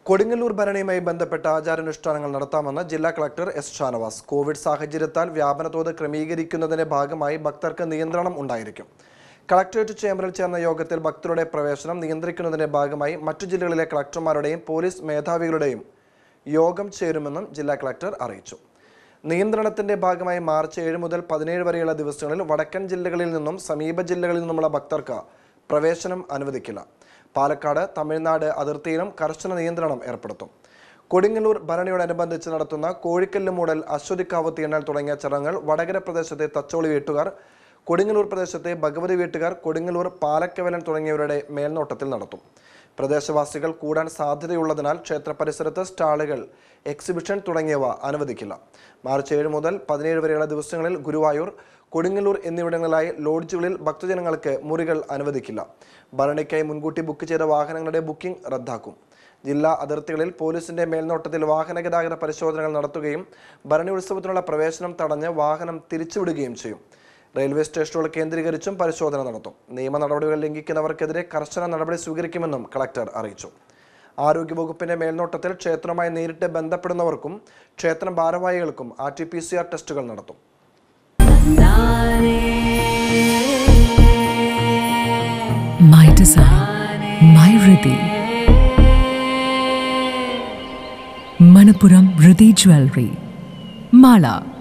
കൊടുങ്ങല്ലൂർ ഭരണയുമായി ബന്ധപ്പെട്ട ആചാരാനുഷ്ഠാനങ്ങൾ നടത്താമെന്ന് ജില്ലാ കളക്ടർ എസ് ഷാനവാസ് കോവിഡ് സാഹചര്യത്താൽ വ്യാപനതോത് ക്രമീകരിക്കുന്നതിന്റെ ഭാഗമായി ഭക്തർക്ക് നിയന്ത്രണം ഉണ്ടായിരിക്കും കളക്ടറേറ്റ് ചേംബറിൽ ചേർന്ന യോഗത്തിൽ ഭക്തരുടെ പ്രവേശനം നിയന്ത്രിക്കുന്നതിന്റെ ഭാഗമായി മറ്റു ജില്ലകളിലെ കളക്ടർമാരുടെയും പോലീസ് മേധാവികളുടെയും യോഗം ചേരുമെന്നും ജില്ലാ കളക്ടർ അറിയിച്ചു നിയന്ത്രണത്തിന്റെ ഭാഗമായി മാർച്ച് ഏഴ് മുതൽ പതിനേഴ് വരെയുള്ള ദിവസങ്ങളിൽ വടക്കൻ ജില്ലകളിൽ നിന്നും സമീപ ജില്ലകളിൽ നിന്നുമുള്ള ഭക്തർക്ക് പ്രവേശനം അനുവദിക്കില്ല പാലക്കാട് തമിഴ്നാട് അതിർത്തിയിലും കർശന നിയന്ത്രണം ഏർപ്പെടുത്തും കൊടുങ്ങല്ലൂർ ഭരണിയോടനുബന്ധിച്ച് നടത്തുന്ന കോഴിക്കല്ല് മൂടൽ അശ്വതിക്കാവ് തീണ്ടൽ തുടങ്ങിയ ചടങ്ങുകൾ വടകര പ്രദേശത്തെ തച്ചോളി വീട്ടുകാർ കൊടുങ്ങല്ലൂർ പ്രദേശത്തെ ഭഗവതി വീട്ടുകാർ കൊടുങ്ങല്ലൂർ പാലക്കവലൻ തുടങ്ങിയവരുടെ മേൽനോട്ടത്തിൽ നടത്തും പ്രദേശവാസികൾ കൂടാൻ സാധ്യതയുള്ളതിനാൽ ക്ഷേത്ര പരിസരത്ത് സ്റ്റാളുകൾ എക്സിബിഷൻ തുടങ്ങിയവ അനുവദിക്കില്ല മാർച്ച് ഏഴ് മുതൽ പതിനേഴ് വരെയുള്ള ദിവസങ്ങളിൽ ഗുരുവായൂർ കൊടുങ്ങല്ലൂർ എന്നിവിടങ്ങളിലായി ലോഡ്ജുകളിൽ ഭക്തജനങ്ങൾക്ക് മുറികൾ അനുവദിക്കില്ല ഭരണിക്കായി മുൻകൂട്ടി ബുക്ക് ചെയ്ത വാഹനങ്ങളുടെ ബുക്കിംഗ് റദ്ദാക്കും ജില്ലാ അതിർത്തികളിൽ പോലീസിന്റെ മേൽനോട്ടത്തിൽ വാഹന ഗതാഗത പരിശോധനകൾ നടത്തുകയും ഭരണി ഉത്സവത്തിനുള്ള പ്രവേശനം തടഞ്ഞ് വാഹനം തിരിച്ചുവിടുകയും ചെയ്യും റെയിൽവേ സ്റ്റേഷനുകൾ കേന്ദ്രീകരിച്ചും പരിശോധന നടത്തും നിയമ നടപടികൾ ലംഘിക്കുന്നവർക്കെതിരെ കർശന നടപടി സ്വീകരിക്കുമെന്നും കളക്ടർ അറിയിച്ചു ആരോഗ്യവകുപ്പിന്റെ മേൽനോട്ടത്തിൽ ക്ഷേത്രവുമായി നേരിട്ട് ബന്ധപ്പെടുന്നവർക്കും ക്ഷേത്രം ഭാരവാഹികൾക്കും R T P C R ടെസ്റ്റുകൾ നടത്തും My design, my Riddhi. Manapuram Riddhi Jewelry. Mala.